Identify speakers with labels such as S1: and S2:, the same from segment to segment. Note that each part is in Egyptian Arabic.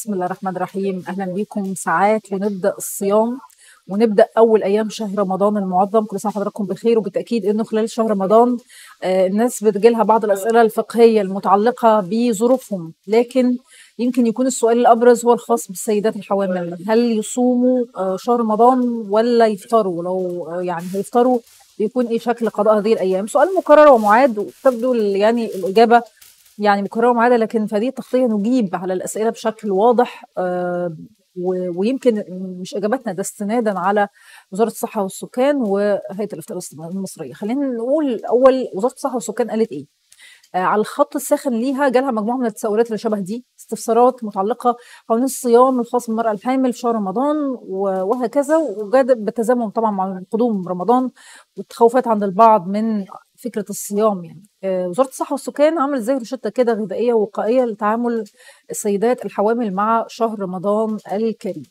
S1: بسم الله الرحمن الرحيم اهلا بكم ساعات ونبدا الصيام ونبدا اول ايام شهر رمضان المعظم كل سنه وحضراتكم بخير وبالتاكيد انه خلال شهر رمضان آه، الناس بتجيلها بعض الاسئله الفقهيه المتعلقه بظروفهم لكن يمكن يكون السؤال الابرز هو الخاص بالسيدات الحوامل هل يصوموا آه، شهر رمضان ولا يفطروا لو آه، يعني هيفطروا بيكون ايه شكل قضاء هذه الايام سؤال مكرر ومعاد وتبدو ال- يعني الاجابه يعني مكرره ومعاده لكن في هذه التغطيه نجيب على الاسئله بشكل واضح آه، و- ويمكن مش اجابتنا ده استنادا على وزاره الصحه والسكان وهيئه الافتاء المصريه خلينا نقول الاول وزاره الصحه والسكان قالت ايه آه، على الخط الساخن ليها جالها مجموعه من التساؤلات اللي شبه دي استفسارات متعلقه حول الصيام الخاص بالمراه الحامل في شهر رمضان و- وهكذا وجاد بالتزامن طبعا مع قدوم رمضان والتخوفات عند البعض من فكره الصيام يعني آه، وزاره الصحه والسكان عملت زي روشته كده غذائيه وقائيه لتعامل السيدات الحوامل مع شهر رمضان الكريم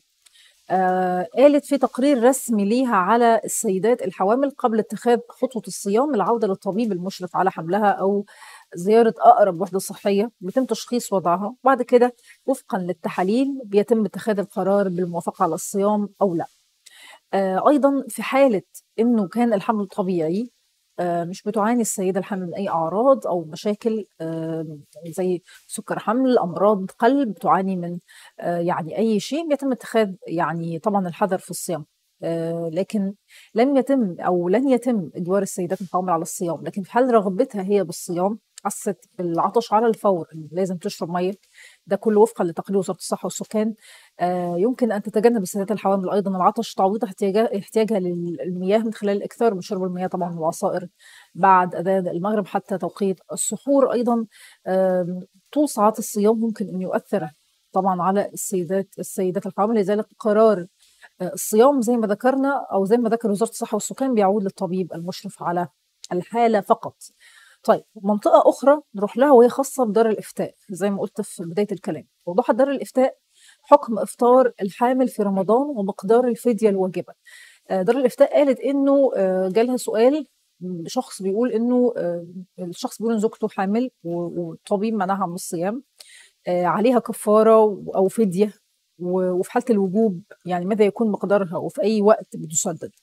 S1: آه قالت في تقرير رسمي ليها على السيدات الحوامل قبل اتخاذ خطوة الصيام العودة للطبيب المشرف على حملها أو زيارة أقرب وحدة صحية بيتم تشخيص وضعها وبعد كده وفقا للتحاليل بيتم اتخاذ القرار بالموافقة على الصيام أو لا آه أيضا في حالة أنه كان الحمل طبيعي آه، مش بتعاني السيدة الحامل من أي أعراض أو مشاكل آه، زي سكر حمل أمراض قلب بتعاني من آه، يعني أي شيء بيتم اتخاذ يعني طبعا الحذر في الصيام آه، لكن لم يتم أو لن يتم إجبار السيدات الحوامل على الصيام لكن في حال رغبتها هي بالصيام حست بالعطش على الفور إن لازم تشرب ميه ده كله وفقا لتقرير وزاره الصحه والسكان آه، يمكن ان تتجنب السيدات الحوامل ايضا العطش تعويض احتياجها احتياجها للمياه من خلال الاكثار من شرب المياه طبعا والعصائر بعد اذان المغرب حتى توقيت السحور ايضا آم، طول ساعات الصيام ممكن ان يؤثر طبعا على السيدات السيدات الحوامل لذلك قرار آه، الصيام زي ما ذكرنا او زي ما ذكر وزاره الصحه والسكان بيعود للطبيب المشرف على الحاله فقط. طيب منطقه اخرى نروح لها وهي خاصه بدار الافتاء زي ما قلت في بدايه الكلام وضحت دار الافتاء حكم افطار الحامل في رمضان ومقدار الفديه الواجبه. آه، دار الافتاء قالت انه آه، جالها سؤال شخص بيقول انه آه، الشخص بيقول ان زوجته حامل و- والطبيب منعها من الصيام آه، عليها كفاره و- او فديه و- وفي حاله الوجوب يعني ماذا يكون مقدارها وفي اي وقت بتسدد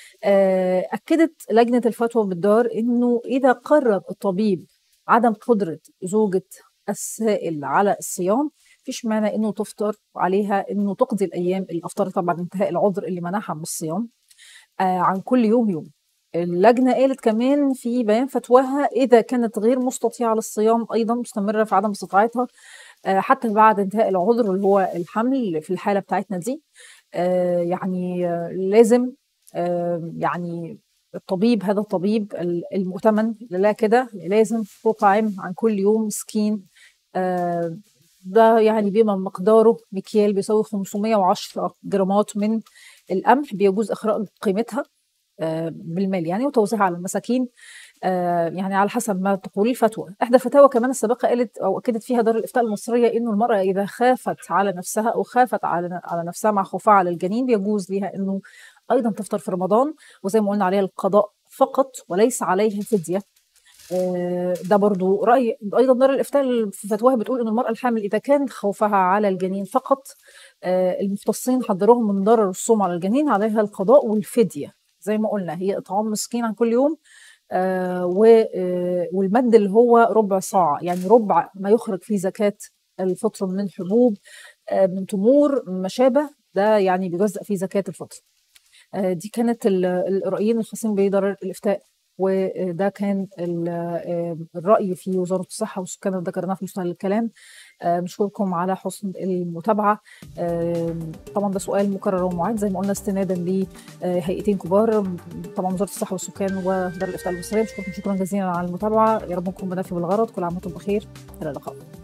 S1: آه، اكدت لجنه الفتوى بالدار انه اذا قرر الطبيب عدم قدره زوجه السائل على الصيام مفيش مانع انه تفطر عليها انه تقضي الايام اللي افطرتها بعد انتهاء العذر اللي منعها من الصيام آه، عن كل يوم يوم اللجنة قالت كمان في بيان فتواها إذا كانت غير مستطيعة للصيام أيضا مستمرة في عدم استطاعتها آه، حتى بعد انتهاء العذر اللي هو الحمل في الحالة بتاعتنا دي آه، يعني آه، لازم آه، يعني الطبيب هذا الطبيب ال- المؤتمن لا كده لازم تطعم عن كل يوم مسكين آه، ده يعني بما مقداره مكيال بيساوي 510 جرامات من القمح بيجوز إخراج قيمتها آه، بالمال يعني وتوزيعها على المساكين آه، يعني على حسب ما تقول الفتوى احدى الفتاوى كمان السابقه قالت او اكدت فيها دار الافتاء المصريه انه المراه اذا خافت على نفسها او خافت على على نفسها مع خوفها على الجنين بيجوز ليها انه ايضا تفطر في رمضان وزي ما قلنا عليها القضاء فقط وليس عليها فديه آه، ده برضو رأي أيضا دار الإفتاء في فتواها بتقول إن المرأة الحامل إذا كان خوفها على الجنين فقط آه، المختصين حذروهم من ضرر الصوم على الجنين عليها القضاء والفدية زي ما قلنا هي إطعام مسكين عن كل يوم آه، و- آه، والمد اللي هو ربع صاع يعني ربع ما يخرج فيه زكاة الفطر من حبوب آه، من تمور ما شابه ده يعني بيجزأ فيه زكاة الفطر آه، دي كانت ال- الرأيين الخاصين بدار الإفتاء وده كان ال- آه، الرأي في وزارة الصحة والسكان اللي ذكرناه في مستهل الكلام آه، بنشكركم على حسن المتابعة آه، طبعا ده سؤال مكرر ومعاد زي ما قلنا استنادا لهيئتين كبار طبعا وزارة الصحة والسكان ودار الإفتاء المصرية بشكركم شكرا جزيلا على المتابعة يا رب نكون بنفي بالغرض كل عام وانتم بخير إلى اللقاء